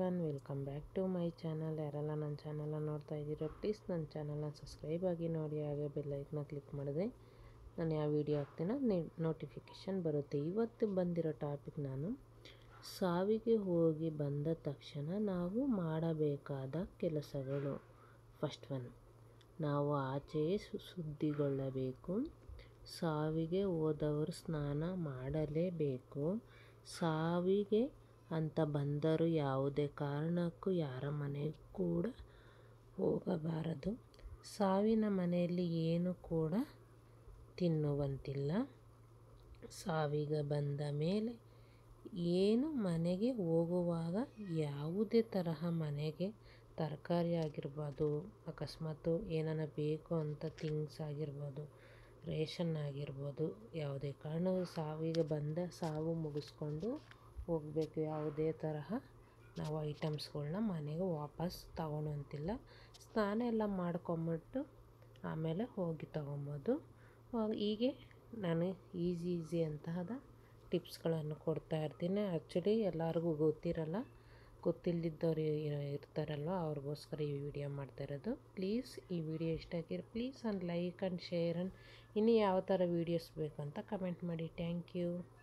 one welcome back to my channel ಯಾರೆಲ್ಲ ನನ್ನ ಚಾನಲ್ನ ನೋಡ್ತಾ ಇದ್ದೀರೋ ಪ್ಲೀಸ್ ನನ್ನ ಚಾನಲ್ನ ಸಬ್ಸ್ಕ್ರೈಬ್ ಆಗಿ ನೋಡಿ ಹಾಗೆ ಬೆಲ್ಲೈಕ್ನ ಕ್ಲಿಕ್ ಮಾಡಿದ್ರೆ ನಾನು ಯಾವ ವಿಡಿಯೋ ಹಾಕ್ತೀನೋ ನೋಟಿಫಿಕೇಷನ್ ಬರುತ್ತೆ ಇವತ್ತು ಬಂದಿರೋ ಟಾಪಿಕ್ ನಾನು ಸಾವಿಗೆ ಹೋಗಿ ಬಂದ ತಕ್ಷಣ ನಾವು ಮಾಡಬೇಕಾದ ಕೆಲಸಗಳು ಫಸ್ಟ್ ಒನ್ ನಾವು ಆಚೆಯೇ ಶುದ್ಧಿಗೊಳ್ಳಬೇಕು ಸಾವಿಗೆ ಹೋದವರು ಸ್ನಾನ ಮಾಡಲೇಬೇಕು ಸಾವಿಗೆ ಅಂತ ಬಂದರೂ ಯಾವುದೇ ಕಾರಣಕ್ಕೂ ಯಾರ ಮನೆಗೂ ಕೂಡ ಹೋಗಬಾರದು ಸಾವಿನ ಮನೆಯಲ್ಲಿ ಏನು ಕೂಡ ತಿನ್ನುವಂತಿಲ್ಲ ಸಾವಿಗೆ ಬಂದ ಮೇಲೆ ಏನು ಮನೆಗೆ ಹೋಗುವಾಗ ಯಾವುದೇ ತರಹ ಮನೆಗೆ ತರಕಾರಿ ಆಗಿರ್ಬೋದು ಅಕಸ್ಮಾತು ಏನಾನ ಬೇಕು ಅಂತ ಥಿಂಗ್ಸ್ ಆಗಿರ್ಬೋದು ರೇಷನ್ ಆಗಿರ್ಬೋದು ಯಾವುದೇ ಕಾರಣಕ್ಕೂ ಸಾವಿಗೆ ಬಂದ ಸಾವು ಮುಗಿಸ್ಕೊಂಡು ಹೋಗಬೇಕು ಯಾವುದೇ ತರಹ ನಾವು ಐಟಮ್ಸ್ಗಳ್ನ ಮನೆಗೆ ವಾಪಸ್ ತಗೊಳ್ಳೋಂತಿಲ್ಲ ಸ್ನಾನ ಎಲ್ಲ ಮಾಡ್ಕೊಂಬಿಟ್ಟು ಆಮೇಲೆ ಹೋಗಿ ತಗೊಬೋದು ಹೀಗೆ ನಾನು ಈಸಿ ಈಸಿ ಅಂತಹದ ಟಿಪ್ಸ್ಗಳನ್ನು ಕೊಡ್ತಾ ಇರ್ತೀನಿ ಆ್ಯಕ್ಚುಲಿ ಎಲ್ಲರಿಗೂ ಗೊತ್ತಿರಲ್ಲ ಗೊತ್ತಿಲ್ಲದಿದ್ದವ್ರು ಇರ್ತಾರಲ್ವ ಅವ್ರಿಗೋಸ್ಕರ ಈ ವಿಡಿಯೋ ಮಾಡ್ತಾ ಇರೋದು ಪ್ಲೀಸ್ ಈ ವಿಡಿಯೋ ಇಷ್ಟ ಆಗಿರೋ please and like and share and ಇನ್ನು ಯಾವ ಥರ ವೀಡಿಯೋಸ್ ಬೇಕಂತ ಕಮೆಂಟ್ ಮಾಡಿ ಥ್ಯಾಂಕ್ ಯು